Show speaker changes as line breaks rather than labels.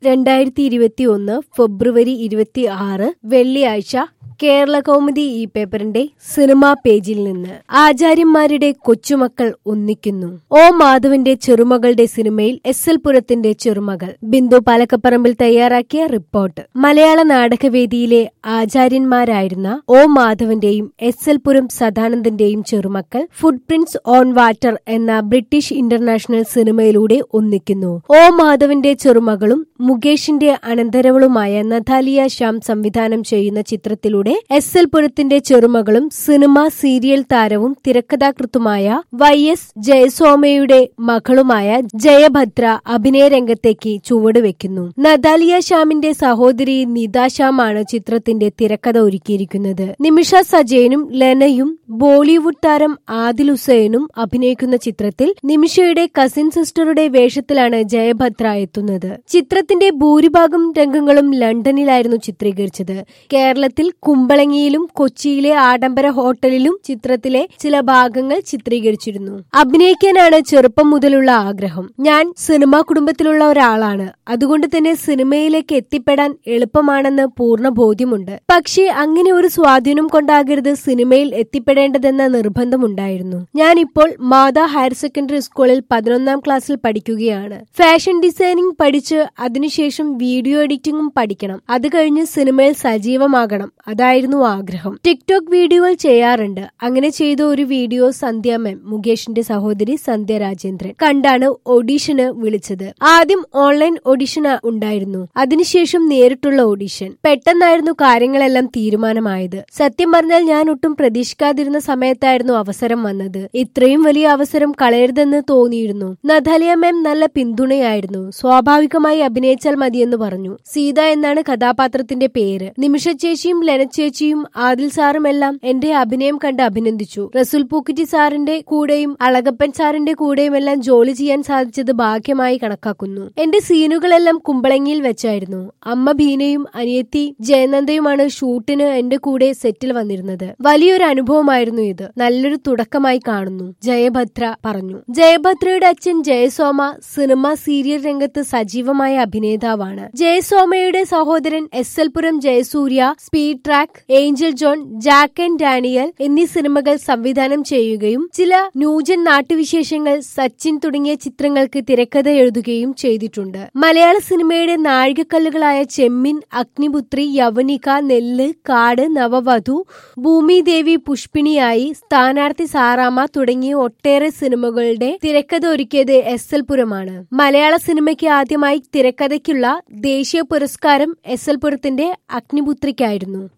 രണ്ടായിരത്തി ഇരുപത്തി ഒന്ന് ഫെബ്രുവരി ഇരുപത്തി ആറ് വെള്ളിയാഴ്ച കേരള കൗമുദി ഈ പേപ്പറിന്റെ സിനിമാ പേജിൽ നിന്ന് ആചാര്യന്മാരുടെ കൊച്ചുമക്കൾ ഒന്നിക്കുന്നു ഓ മാധവന്റെ ചെറുമകളുടെ സിനിമയിൽ എസ് എൽ പുരത്തിന്റെ ചെറുമകൾ ബിന്ദു പാലക്കപ്പറമ്പിൽ തയ്യാറാക്കിയ റിപ്പോർട്ട് മലയാള നാടകവേദിയിലെ ആചാര്യന്മാരായിരുന്ന ഓ മാധവന്റെയും എസ് എൽ പുരം സദാനന്ദന്റെയും ചെറുമക്കൾ ഫുട് പ്രിന്റ്സ് ഓൺ വാട്ടർ എന്ന ബ്രിട്ടീഷ് ഇന്റർനാഷണൽ സിനിമയിലൂടെ ഒന്നിക്കുന്നു ഓ മാധവന്റെ ചെറുമകളും മുകേഷിന്റെ അനന്തരവളുമായ നഥാലിയ ശ്യാം സംവിധാനം ചെയ്യുന്ന ചിത്രത്തിലൂടെ എസ് എൽ പുരത്തിന്റെ ചെറുമകളും സിനിമ സീരിയൽ താരവും തിരക്കഥാകൃത്തുമായ വൈ എസ് ജയസ്വാമയുടെ മകളുമായ ജയഭദ്ര അഭിനയ രംഗത്തേക്ക് ചുവടുവെക്കുന്നു നദാലിയ ശ്യാമിന്റെ സഹോദരി നിത ശ്യാമാണ് ചിത്രത്തിന്റെ തിരക്കഥ ഒരുക്കിയിരിക്കുന്നത് നിമിഷ സജയനും ലെനയും ബോളിവുഡ് താരം ആദിൽ ഹുസൈനും അഭിനയിക്കുന്ന ചിത്രത്തിൽ നിമിഷയുടെ കസിൻ സിസ്റ്ററുടെ വേഷത്തിലാണ് ജയഭദ്ര എത്തുന്നത് ചിത്രത്തിന്റെ ഭൂരിഭാഗം രംഗങ്ങളും ലണ്ടനിലായിരുന്നു ചിത്രീകരിച്ചത് കേരളത്തിൽ കുമ്പളങ്ങിയിലും കൊച്ചിയിലെ ആഡംബര ഹോട്ടലിലും ചിത്രത്തിലെ ചില ഭാഗങ്ങൾ ചിത്രീകരിച്ചിരുന്നു അഭിനയിക്കാനാണ് ചെറുപ്പം മുതലുള്ള ആഗ്രഹം ഞാൻ സിനിമാ കുടുംബത്തിലുള്ള ഒരാളാണ് അതുകൊണ്ട് തന്നെ സിനിമയിലേക്ക് എത്തിപ്പെടാൻ എളുപ്പമാണെന്ന് പൂർണ്ണ ബോധ്യമുണ്ട് പക്ഷേ അങ്ങനെ ഒരു സ്വാധീനം കൊണ്ടാകരുത് സിനിമയിൽ എത്തിപ്പെടേണ്ടതെന്ന നിർബന്ധമുണ്ടായിരുന്നു ഞാൻ ഇപ്പോൾ മാതാ ഹയർ സെക്കൻഡറി സ്കൂളിൽ പതിനൊന്നാം ക്ലാസ്സിൽ പഠിക്കുകയാണ് ഫാഷൻ ഡിസൈനിങ് പഠിച്ച് അതിനുശേഷം വീഡിയോ എഡിറ്റിംഗും പഠിക്കണം അത് കഴിഞ്ഞ് സിനിമയിൽ സജീവമാകണം അതായിരുന്നു ആഗ്രഹം ടിക്ടോക്ക് വീഡിയോകൾ ചെയ്യാറുണ്ട് അങ്ങനെ ചെയ്ത ഒരു വീഡിയോ സന്ധ്യ മെം മുകേഷിന്റെ സഹോദരി സന്ധ്യ രാജേന്ദ്രൻ കണ്ടാണ് ഓഡീഷന് വിളിച്ചത് ആദ്യം ഓൺലൈൻ ഓഡിഷൻ ഉണ്ടായിരുന്നു അതിനുശേഷം നേരിട്ടുള്ള ഓഡിഷൻ പെട്ടെന്നായിരുന്നു കാര്യങ്ങളെല്ലാം തീരുമാനമായത് സത്യം പറഞ്ഞാൽ ഞാൻ ഒട്ടും പ്രതീക്ഷിക്കാതിരുന്ന സമയത്തായിരുന്നു അവസരം വന്നത് ഇത്രയും വലിയ അവസരം കളയരുതെന്ന് തോന്നിയിരുന്നു നഥാലിയ മാം നല്ല പിന്തുണയായിരുന്നു സ്വാഭാവികമായി അഭിനയിച്ചാൽ മതിയെന്ന് പറഞ്ഞു സീത എന്നാണ് കഥാപാത്രത്തിന്റെ പേര് നിമിഷ ചേച്ചിയും ലെന ചേച്ചിയും ആദിൽ സാറും എല്ലാം എന്റെ അഭിനയം കണ്ട് അഭിനന്ദിച്ചു റസുൽ പൂക്കുറ്റി സാറിന്റെ കൂടെയും അളകപ്പൻ സാറിന്റെ കൂടെയും എല്ലാം ജോലി ചെയ്യാൻ സാധിച്ചത് ഭാഗ്യമായി കണക്കാക്കുന്നു എന്റെ സീനുകളെല്ലാം കുമ്പളങ്ങിയിൽ വെച്ചായിരുന്നു അമ്മ ബീനയും അനിയത്തി ജയനന്ദയുമാണ് ഷൂട്ടിന് എന്റെ കൂടെ സെറ്റിൽ വന്നിരുന്നത് വലിയൊരു അനുഭവമായിരുന്നു ഇത് നല്ലൊരു തുടക്കമായി കാണുന്നു ജയഭദ്ര പറഞ്ഞു ജയഭദ്രയുടെ അച്ഛൻ ജയസോമ സിനിമ സീരിയൽ രംഗത്ത് സജീവമായ അഭിനേതാവാണ് ജയസോമയുടെ സഹോദരൻ S L Puram Jayasurya speed track Angel John Jack and Daniel എന്നീ സിനിമകൾ സംവിധാനം ചെയ്യുകയും ചില ന്യൂജൻ നാട്ടുവിശേഷങ്ങൾ സച്ചിൻ തുടങ്ങിയ ചിത്രങ്ങൾക്ക് തിരക്കഥ എഴുതുകയും ചെയ്തിട്ടുണ്ട് മലയാള സിനിമയുടെ നാഴികക്കല്ലുകളായ ചെമ്മിൻ അഗ്നിപുത്രി യവനിക നെല്ല് കാട് നവവധു ഭൂമിദേവി പുഷ്പിണിയായി സ്ഥാനാർത്ഥി സാറാമ തുടങ്ങിയ ഒട്ടേറെ സിനിമകളുടെ തിരക്കഥ ഒരുക്കിയത് എസ് എൽ പുരമാണ് മലയാള സിനിമയ്ക്ക് ആദ്യമായി തിരക്കഥയ്ക്കുള്ള ദേശീയ പുരസ്കാരം എസ് എൽ പുരത്തിന്റെ അഗ്നിപുത്രിക്കായിരുന്നു